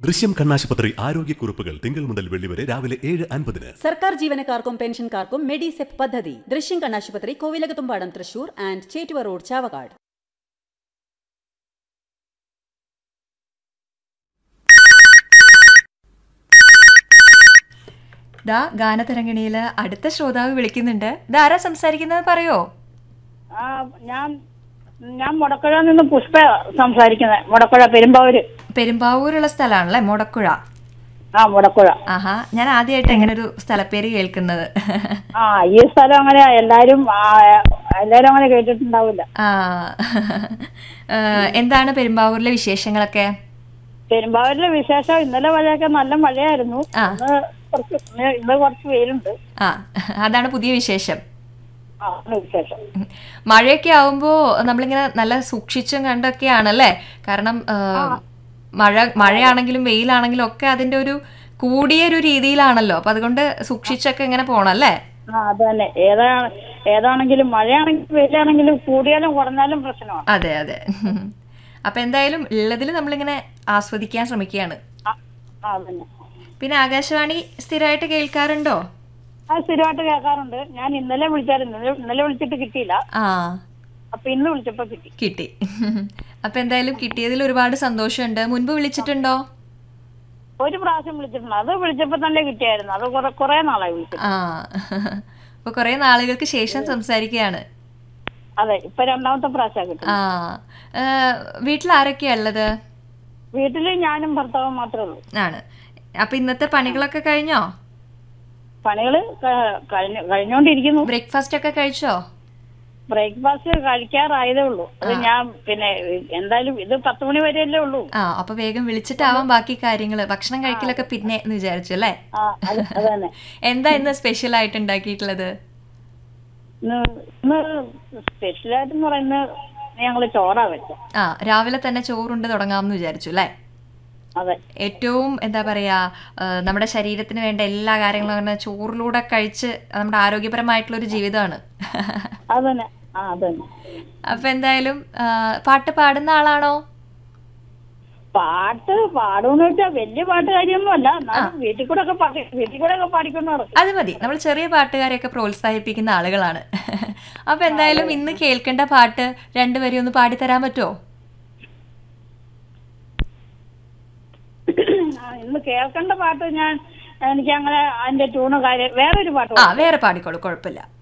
ദൃശ്യം കണ്ണാശുപത്രി ആരോഗ്യക്കുറിപ്പുകൾ തിങ്കൾ മുതൽ വെള്ളി വരെ രാവിലെ ഏഴ് അൻപതിന് സർക്കാർ ജീവനക്കാർക്കും പെൻഷൻകാർക്കും മെഡിസെപ് പദ്ധതി ദൃശ്യം കണ്ണാശുപത്രി കോവിലകത്തുംപാടം തൃശൂർ ആൻഡ് ചേറ്റുവ റോഡ് ചാവക്കാട് ദാ ഗാനതരംഗിണിയില് അടുത്ത ശ്രോതാവ് വിളിക്കുന്നുണ്ട് ഇതാരാ സംസാരിക്കുന്നത് പറയോ ആ ഞാൻ ഞാൻ മുടക്കുഴ നിന്ന് പുഷ്പ സംസാരിക്കുന്നത് മുടക്കുഴ പെരുമ്പാവൂര് പെരുമ്പാവൂരുള്ള സ്ഥലമാണല്ലേ മുടക്കുഴ ആ മുടക്കുഴ ആഹാ ഞാൻ ആദ്യമായിട്ട് എങ്ങനെ ഒരു സ്ഥലപ്പേര് കേൾക്കുന്നത് ആ ഈ സ്ഥലം അങ്ങനെ എല്ലാരും ആ, എല്ലാരും അങ്ങനെ കേട്ടിട്ടുണ്ടാവില്ല ആ ഏ, എന്താണ് പെരുമ്പാവൂരിലെ വിശേഷങ്ങളൊക്കെ പെരുമ്പാവൂരിലെ വിശേഷം ഇന്നലെ മഴയൊക്കെ നല്ല മഴയായിരുന്നു ആ. ഇന്ന് കുറച്ച് ഇന്ന് ഇന്ന് കുറച്ച് വെയിലുണ്ട് ആ അതാണ് പുതിയ വിശേഷം ആ ആണ് വിശേഷം മഴയൊക്കെ ആവുമ്പോൾ നമ്മളിങ്ങനെ നല്ല സൂക്ഷിച്ചും കണ്ടൊക്കെയാണല്ലേ കാരണം ഏ, മഴ മഴയാണെങ്കിലും വെയിലാണെങ്കിലും ഒക്കെ അതിന്റെ ഒരു കൂടിയൊരു രീതിയിലാണല്ലോ അപ്പൊ അതുകൊണ്ട് സൂക്ഷിച്ചൊക്കെ ഇങ്ങനെ പോണല്ലേ ആ അത് തന്നെ ഏതാ ഏതാണെങ്കിലും മഴയാണെങ്കിലും വെയിലാണെങ്കിലും കൂടിയാലും കുറഞ്ഞാലും പ്രശ്നമാണ് അതെ അതെ അപ്പൊ എന്തായാലും ഉള്ളതിൽ നമ്മളിങ്ങനെ ആസ്വദിക്കാൻ ശ്രമിക്കുകയാണ് ആ ആ, അത് തന്നെ പിന്നെ ആകാശവാണി സ്ഥിരമായിട്ട് കേൾക്കാറുണ്ടോ ആ സ്ഥിരമായിട്ട് കേൾക്കാറുണ്ട് ഞാൻ ഇന്നലെ വിളിച്ചായിരുന്നു ഇന്നലെ- ഇന്നലെ വിളിച്ചിട്ട് കിട്ടിയില്ല ആ അപ്പൊ ഇന്ന് വിളിച്ചപ്പോ കിട്ടി കിട്ടി അപ്പൊ എന്തായാലും കിട്ടിയതിൽ ഒരുപാട് സന്തോഷമുണ്ട് മുൻപ് വിളിച്ചിട്ടുണ്ടോ ഒരു പ്രാവശ്യം വിളിച്ചിട്ടുണ്ട് അത് വിളിച്ചപ്പോ തന്നെ കിട്ടിയായിരുന്നു അത് കുറെ കുറെ നാളായി വിളിച്ചിട്ട് ആ അപ്പൊ കുറെ നാളുകൾക്ക് ശേഷം സംസാരിക്കുകയാണ് അതെ ഇപ്പൊ രണ്ടാമത്തെ പ്രാവശ്യം കിട്ടും ആ ഏ, വീട്ടിൽ ആരൊക്കെയാ ഉള്ളത് വീട്ടില് ഞാനും ഭർത്താവും മാത്രമേ ഉള്ളൂ ആണ് അപ്പൊ ഇന്നത്തെ പണികളൊക്കെ കഴിഞ്ഞോ പണികള് ക- കഴിഞ്ഞു കഴിഞ്ഞോണ്ടിരിക്കുന്നു ബ്രേക്ക്ഫാസ്റ്റ് ഒക്കെ കഴിച്ചോ ബ്രേക്ക്ഫാസ്റ്റ് കഴിക്കാറായതേ ഉള്ളൂ അത് ഞാൻ പിന്നെ എന്തായാലും ഇത് പത്ത് മണി വരെയല്ലേ ഉള്ളൂ ആ അപ്പൊ വേഗം വിളിച്ചിട്ടാവാം ബാക്കി കാര്യങ്ങള് ഭക്ഷണം കഴിക്കലൊക്കെ പിന്നെ എന്ന് വിചാരിച്ചു അല്ലേ ആ അത് അത് തന്നെ എന്താ ഇന്ന് സ്പെഷ്യൽ ആയിട്ട് ഉണ്ടാക്കിയിട്ടുള്ളത് ഇന്ന് ഇന്ന് സ്പെഷ്യലായിട്ട് പറയുന്നത് ഞങ്ങള് ചോറാ വെച്ച ആ രാവിലെ തന്നെ ചോറുണ്ട് തുടങ്ങാമെന്ന് വിചാരിച്ചു അല്ലേ അതെ ഏറ്റവും എന്താ പറയാ ആ, നമ്മുടെ ശരീരത്തിന് വേണ്ട എല്ലാ കാര്യങ്ങളും അങ്ങനെ ചോറിലൂടെ കഴിച്ച് നമ്മുടെ ആരോഗ്യപരമായിട്ടുള്ള ഒരു ജീവിതമാണ് അത് തന്നെ ആ അത് തന്നെ അപ്പൊ എന്തായാലും ആ, പാട്ട് പാടുന്ന ആളാണോ പാട്ട് പാടുമെന്ന് വെച്ചാൽ വലിയ പാട്ടുകാരിയൊന്നും അല്ല എന്നാലും വീട്ടിൽ കൂടെ ഒക്കെ പാടി വീട്ടിൽ കൂടെ ഒക്കെ പാടിക്കൊണ്ട് നടക്കും അത് മതി നമ്മൾ ചെറിയ പാട്ടുകാരെയൊക്കെ പ്രോത്സാഹിപ്പിക്കുന്ന ആളുകളാണ് അപ്പൊ എന്തായാലും ഇന്ന് കേൾക്കേണ്ട പാട്ട് രണ്ടുപേരും ഒന്ന് പാടിത്തരാൻ പറ്റുമോ ആ, ഇന്ന് കേൾക്കേണ്ട പാട്ട് ഞാൻ എനിക്ക് അങ്ങനെ അതിന്റെ ട്യൂണ് കാര്യം വേറൊരു പാട്ട് ആ വേറെ പാടിക്കോളൂ കുഴപ്പമില്ല